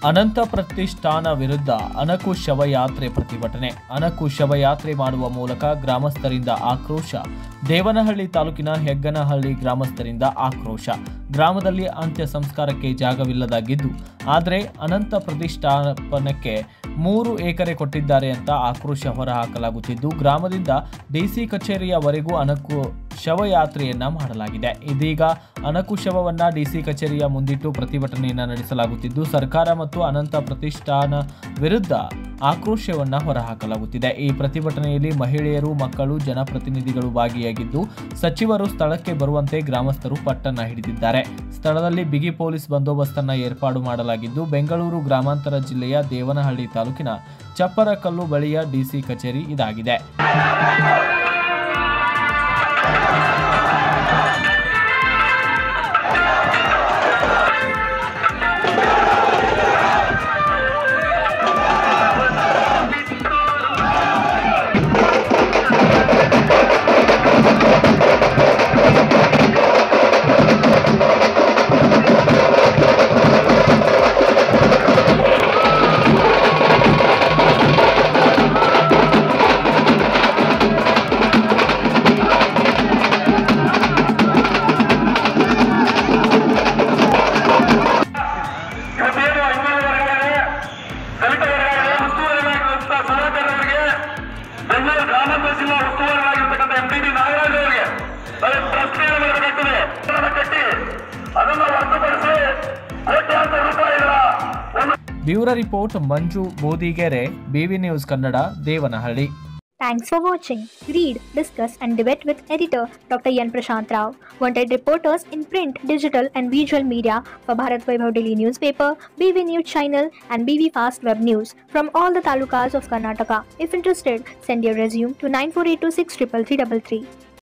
ಅನಂತ ಪ್ರತಿಷ್ಠಾನ ವಿರುದ್ಧ ಅನಕು ಶವಯಾತ್ರೆ ಪ್ರತಿಭಟನೆ ಅನಕು ಶವಯಾತ್ರೆ ಮಾಡುವ ಮೂಲಕ ಗ್ರಾಮಸ್ಥರಿಂದ ಆಕ್ರೋಶ ದೇವನಹಳ್ಳಿ ತಾಲೂಕಿನ ಹೆಗ್ಗನಹಳ್ಳಿ ಗ್ರಾಮಸ್ಥರಿಂದ ಆಕ್ರೋಶ ಗ್ರಾಮದಲ್ಲಿ ಅಂತ್ಯ ಸಂಸ್ಕಾರಕ್ಕೆ ಜಾಗವಿಲ್ಲದಾಗಿದ್ದು ಆದರೆ ಅನಂತ ಪ್ರತಿಷ್ಠಾಪನಕ್ಕೆ ಮೂರು ಎಕರೆ ಕೊಟ್ಟಿದ್ದಾರೆ ಅಂತ ಆಕ್ರೋಶ ಹೊರಹಾಕಲಾಗುತ್ತಿದ್ದು ಗ್ರಾಮದಿಂದ ಡಿಸಿ ಕಚೇರಿಯವರೆಗೂ ಅನಕು ಶವಯಾತ್ರೆಯನ್ನ ಮಾಡಲಾಗಿದೆ ಇದೀಗ ಅನಕು ಶವವನ್ನ ಡಿಸಿ ಕಚೇರಿಯ ಮುಂದಿಟ್ಟು ಪ್ರತಿಭಟನೆಯನ್ನ ನಡೆಸಲಾಗುತ್ತಿದ್ದು ಸರ್ಕಾರ ಮತ್ತು ಅನಂತ ಪ್ರತಿಷ್ಠಾನ ವಿರುದ್ಧ ಆಕ್ರೋಶವನ್ನ ಹೊರಹಾಕಲಾಗುತ್ತಿದೆ ಈ ಪ್ರತಿಭಟನೆಯಲ್ಲಿ ಮಹಿಳೆಯರು ಮಕ್ಕಳು ಜನಪ್ರತಿನಿಧಿಗಳು ಭಾಗಿಯಾಗಿದ್ದು ಸಚಿವರು ಸ್ಥಳಕ್ಕೆ ಬರುವಂತೆ ಗ್ರಾಮಸ್ಥರು ಪಟ್ಟನ್ನ ಹಿಡಿದಿದ್ದಾರೆ ಸ್ಥಳದಲ್ಲಿ ಬಿಗಿ ಪೊಲೀಸ್ ಬಂದೋಬಸ್ತನ್ನ ಏರ್ಪಾಡು ಮಾಡಲಾಗಿದ್ದು ಬೆಂಗಳೂರು ಗ್ರಾಮಾಂತರ ಜಿಲ್ಲೆಯ ದೇವನಹಳ್ಳಿ ತಾಲೂಕಿನ ಚಪ್ಪರಕಲ್ಲು ಬಳಿಯ ಡಿಸಿ ಕಚೇರಿ ಇದಾಗಿದೆ ಇವತ್ತೇನು ಹಿಂದುಳಿದ ವರ್ಗಗಳಿಗೆ ದಲಿತ ವರ್ಗಗಳಿಗೆ ಉಸ್ತುವಾರಿಗಳಾಗಿರುವಂತಹ ಸುಧಾಕರ್ ಅವರಿಗೆ ಬೆಂಗಳೂರು ಗ್ರಾಮಾಂತರ ಜಿಲ್ಲಾ ಉಸ್ತುವಾರಿಗಳಾಗಿರ್ತಕ್ಕಂಥ ಎಂ ಟಿ ಬಿ ನಾಗರಾಜ್ ಅವರಿಗೆ ಪ್ರಶ್ನೆಯನ್ನು ಬರಬೇಕಾಗ್ತದೆ ಅದನ್ನ ಕಟ್ಟಿ ಅದನ್ನು ಹೊರತುಪಡಿಸಿ ಕೋಟ್ಯಾಂತರ ರೂಪಾಯಿಗಳ ಒಂದು bureau report Manju Bodigere B V news Kannada Devanahalli Thanks for watching. Read, discuss, and debate with editor Dr. Yan Prashant Rao. Wanted reporters in print, digital, and visual media for Bharat Vaibhav Daily Newspaper, BV News Channel, and BV Fast Web News from all the talukas of Karnataka. If interested, send your resume to 9482633333.